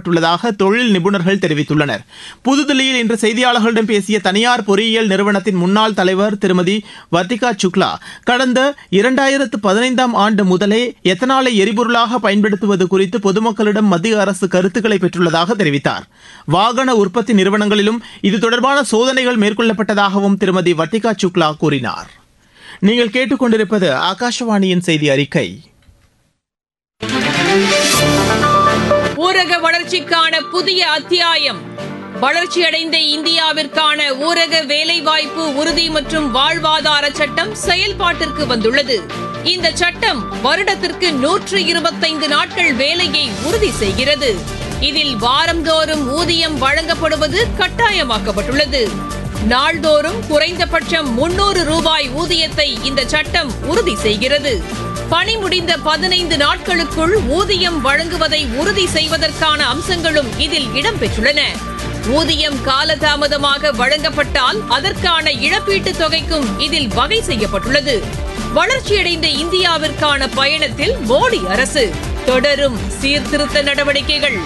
அதிகரிக்கப்பட்டுள்ளதாக தொழில் நிபுணர்கள் தெரிவித்துள்ளனர் புதுதில்லியில் இன்று செய்தியாளர்களிடம் பேசிய தனியார் பொறியியல் நிறுவனத்தின் முன்னாள் தலைவர் திருமதி வர்த்திகா சுக்லா கடந்த இரண்டாயிரத்து பதினைந்தாம் ஆண்டு முதலே எத்தனாலை எரிபொருளாக பயன்படுத்துவது குறித்து பொதுமக்களிடம் மத்திய அரசு கருத்துக்களை பெற்றுள்ளதாக தெரிவித்தார் வாகன உற்பத்தி நிறுவனங்களிலும் இது தொடர்பான சோதனைகள் மேற்கொள்ளப்பட்டதாகவும் திருமதி வர்த்திகா சுக்லா கூறினார் நீங்கள் கேட்டுக்கொண்டிருப்பது ஆகாஷவாணியின் செய்தி அறிக்கை ஊரக வளர்ச்சிக்கான புதிய அத்தியாயம் வளர்ச்சியடைந்த இந்தியாவிற்கான ஊரக வேலைவாய்ப்பு உறுதி மற்றும் வாழ்வாதார சட்டம் செயல்பாட்டிற்கு வந்துள்ளது இந்த சட்டம் வருடத்திற்கு நூற்று இருபத்தைந்து நாட்கள் வேலையை உறுதி செய்கிறது இதில் வாரந்தோறும் ஊதியம் வழங்கப்படுவது கட்டாயமாக்கப்பட்டுள்ளது நாள்தோறும் குறைந்தபட்சம் முன்னூறு ரூபாய் ஊதியத்தை இந்த சட்டம் உறுதி செய்கிறது பணி முடிந்த பதினைந்து நாட்களுக்குள் ஊதியம் வழங்குவதை உறுதி செய்வதற்கான அம்சங்களும் இதில் இடம்பெற்றுள்ளன ஊதியம் காலதாமதமாக வழங்கப்பட்டால் அதற்கான இழப்பீட்டுத் தொகைக்கும் இதில் வகை செய்யப்பட்டுள்ளது வளர்ச்சியடைந்த இந்தியாவிற்கான பயணத்தில் மோடி அரசு தொடரும் சீர்திருத்த நடவடிக்கைகள்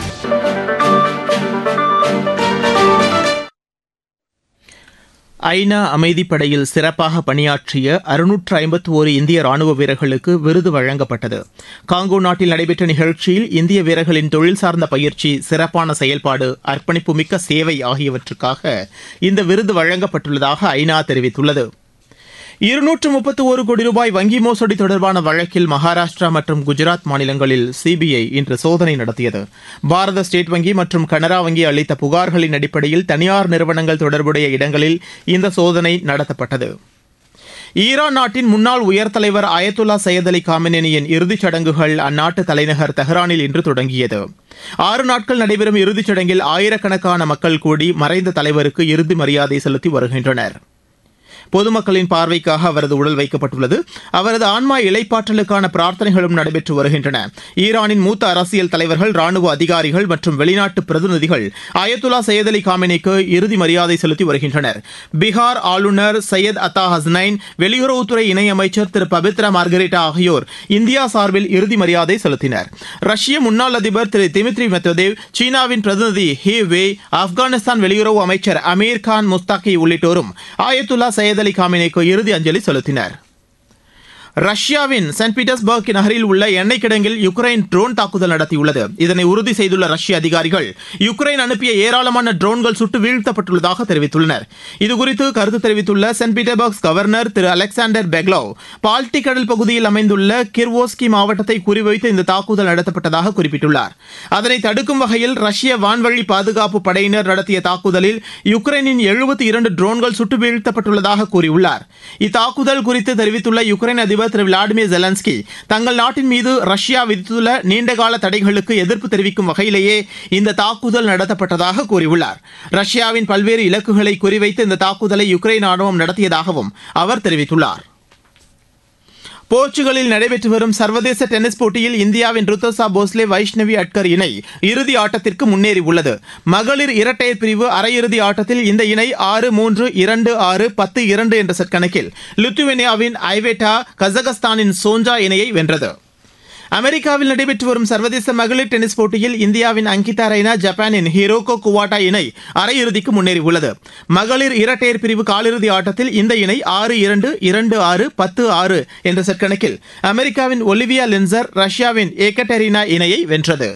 ஐநா அமைதிப்படையில் சிறப்பாக பணியாற்றிய அறுநூற்று ஐம்பத்தி ஒரு இந்திய ராணுவ வீரர்களுக்கு விருது வழங்கப்பட்டது காங்கோ நாட்டில் நடைபெற்ற நிகழ்ச்சியில் இந்திய வீரர்களின் தொழில் சார்ந்த பயிற்சி சிறப்பான செயல்பாடு அர்ப்பணிப்புமிக்க சேவை ஆகியவற்றுக்காக இந்த விருது வழங்கப்பட்டுள்ளதாக ஐநா தெரிவித்துள்ளது இருநூற்று முப்பத்து ஒரு கோடி ரூபாய் வங்கி மோசடி தொடர்பான வழக்கில் மகாராஷ்டிரா மற்றும் குஜராத் மாநிலங்களில் சிபிஐ இன்று சோதனை நடத்தியது பாரத ஸ்டேட் வங்கி மற்றும் கனரா வங்கி அளித்த புகார்களின் அடிப்படையில் தனியார் நிறுவனங்கள் தொடர்புடைய இடங்களில் இந்த சோதனை நடத்தப்பட்டது ஈரான் நாட்டின் முன்னாள் உயர் தலைவர் அயத்துல்லா சையத் அலி காமினேனியின் இறுதிச் சடங்குகள் அந்நாட்டு தலைநகர் தெஹ்ரானில் இன்று தொடங்கியது ஆறு நாட்கள் நடைபெறும் இறுதிச் சடங்கில் ஆயிரக்கணக்கான மக்கள் கூடி மறைந்த தலைவருக்கு இறுதி மரியாதை செலுத்தி வருகின்றனர் பொதுமக்களின் பார்வைக்காக அவரது உடல் வைக்கப்பட்டுள்ளது அவரது ஆன்மா இலைப்பாற்றலுக்கான பிரார்த்தனைகளும் நடைபெற்று வருகின்றன ஈரானின் மூத்த அரசியல் தலைவர்கள் ராணுவ அதிகாரிகள் மற்றும் வெளிநாட்டு பிரதிநிதிகள் அயத்துல்லா சையத் அலி காமினிக்கு இறுதி மரியாதை செலுத்தி வருகின்றனர் பீகார் ஆளுநர் சையத் அத்தா ஹஸ்னைன் வெளியுறவுத்துறை இணையமைச்சர் திரு பபித்ரா மார்கரேட்டா ஆகியோர் இந்தியா சார்பில் இறுதி மரியாதை செலுத்தினர் ரஷ்ய முன்னாள் அதிபர் திரு திமித்ரி மெத்ததேவ் சீனாவின் பிரதிநிதி ஹி வே ஆப்கானிஸ்தான் வெளியுறவு அமைச்சர் அமீர் கான் முஸ்தாகி உள்ளிட்டோரும் ஆயத்துல்லா சையத் அலி காமினிக்கு இறுதி அஞ்சலி செலுத்தினர் ரஷ்யாவின் சென்ட் பீட்டர்ஸ்பர்க் நகரில் உள்ள எண்ணெய் கிடங்கில் யுக்ரைன் ட்ரோன் தாக்குதல் நடத்தியுள்ளது இதனை உறுதி செய்துள்ள ரஷ்ய அதிகாரிகள் யுக்ரைன் அனுப்பிய ஏராளமான ட்ரோன்கள் சுட்டு வீழ்த்தப்பட்டுள்ளதாக தெரிவித்துள்ளனர் இதுகுறித்து கருத்து தெரிவித்துள்ள சென்ட் பீட்டர்பர்க் கவர்னர் திரு அலெக்சாண்டர் பெக்லோவ் பால்டிக் கடல் பகுதியில் அமைந்துள்ள கிர்வோஸ்கி மாவட்டத்தை குறிவைத்து இந்த தாக்குதல் நடத்தப்பட்டதாக குறிப்பிட்டுள்ளார் அதனை தடுக்கும் வகையில் ரஷ்ய வான்வழி பாதுகாப்பு படையினர் நடத்திய தாக்குதலில் யுக்ரைனின் எழுபத்தி இரண்டு ட்ரோன்கள் சுட்டு வீழ்த்தப்பட்டுள்ளதாக கூறியுள்ளார் இத்தாக்குதல் குறித்து தெரிவித்துள்ள யுக்ரைன் அதிபர் திரு விளாடிமிர் ஜெலன்ஸ்கி தங்கள் நாட்டின் மீது ரஷ்யா விதித்துள்ள நீண்டகால தடைகளுக்கு எதிர்ப்பு தெரிவிக்கும் வகையிலேயே இந்த தாக்குதல் நடத்தப்பட்டதாக கூறியுள்ளார் ரஷ்யாவின் பல்வேறு இலக்குகளை குறிவைத்து இந்த தாக்குதலை யுக்ரைன் ராணுவம் நடத்தியதாகவும் அவர் தெரிவித்துள்ளார் போர்ச்சுகலில் நடைபெற்று வரும் சர்வதேச டென்னிஸ் போட்டியில் இந்தியாவின் ருத்தோசா போஸ்லே வைஷ்ணவி அட்கர் இணை இறுதி ஆட்டத்திற்கு முன்னேறியுள்ளது மகளிர் இரட்டையர் பிரிவு அரையிறுதி ஆட்டத்தில் இந்த இணை ஆறு மூன்று இரண்டு ஆறு பத்து இரண்டு என்ற செட் கணக்கில் லித்துவேனியாவின் ஐவேட்டா கசகஸ்தானின் சோஞ்சா இணையை வென்றது அமெரிக்காவில் நடைபெற்று வரும் சர்வதேச மகளிர் டென்னிஸ் போட்டியில் இந்தியாவின் அங்கிதா ரெய்னா ஜப்பானின் ஹிரோகோ குவாட்டா இணை அரையிறுதிக்கு முன்னேறியுள்ளது மகளிர் இரட்டையர் பிரிவு காலிறுதி ஆட்டத்தில் இந்த இணை ஆறு இரண்டு இரண்டு ஆறு பத்து ஆறு என்ற செட் கணக்கில் அமெரிக்காவின் ஒலிவியா லின்சர் ரஷ்யாவின் ஏகடெரினா இணையை வென்றது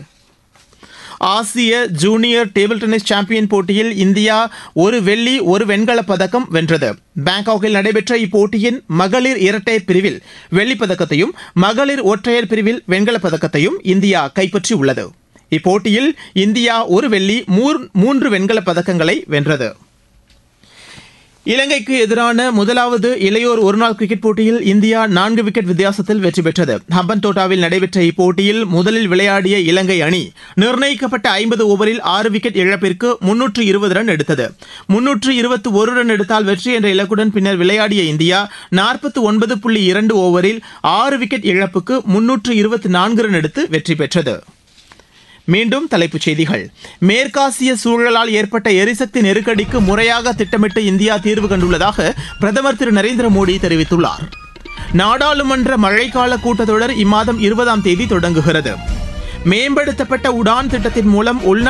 ஆசிய ஜூனியர் டேபிள் டென்னிஸ் சாம்பியன் போட்டியில் இந்தியா ஒரு வெள்ளி ஒரு வெண்கலப் பதக்கம் வென்றது பாங்காக்கில் நடைபெற்ற இப்போட்டியின் மகளிர் இரட்டையர் பிரிவில் வெள்ளிப் பதக்கத்தையும் மகளிர் ஒற்றையர் பிரிவில் வெண்கலப் பதக்கத்தையும் இந்தியா கைப்பற்றியுள்ளது இப்போட்டியில் இந்தியா ஒரு வெள்ளி மூன்று வெண்கலப் பதக்கங்களை வென்றது இலங்கைக்கு எதிரான முதலாவது இளையோர் ஒருநாள் கிரிக்கெட் போட்டியில் இந்தியா நான்கு விக்கெட் வித்தியாசத்தில் வெற்றி பெற்றது ஹம்பன்தோட்டாவில் நடைபெற்ற இப்போட்டியில் முதலில் விளையாடிய இலங்கை அணி நிர்ணயிக்கப்பட்ட ஐம்பது ஓவரில் ஆறு விக்கெட் இழப்பிற்கு முன்னூற்று இருபது ரன் எடுத்தது முன்னூற்று இருபத்தி ஒரு ரன் எடுத்தால் வெற்றி என்ற இலக்குடன் பின்னர் விளையாடிய இந்தியா நாற்பத்தி ஒன்பது புள்ளி இரண்டு ஓவரில் ஆறு விக்கெட் இழப்புக்கு முன்னூற்று இருபத்தி நான்கு ரன் எடுத்து வெற்றி பெற்றது மீண்டும் தலைப்புச் செய்திகள் மேற்காசிய சூழலால் ஏற்பட்ட எரிசக்தி நெருக்கடிக்கு முறையாக திட்டமிட்டு இந்தியா தீர்வு கண்டுள்ளதாக பிரதமர் திரு நரேந்திர மோடி தெரிவித்துள்ளார் நாடாளுமன்ற மழைக்கால கூட்டத்தொடர் இம்மாதம் இருபதாம் தேதி தொடங்குகிறது மேம்படுத்தப்பட்ட உடான் திட்டத்தின் மூலம் உள்நாட்டு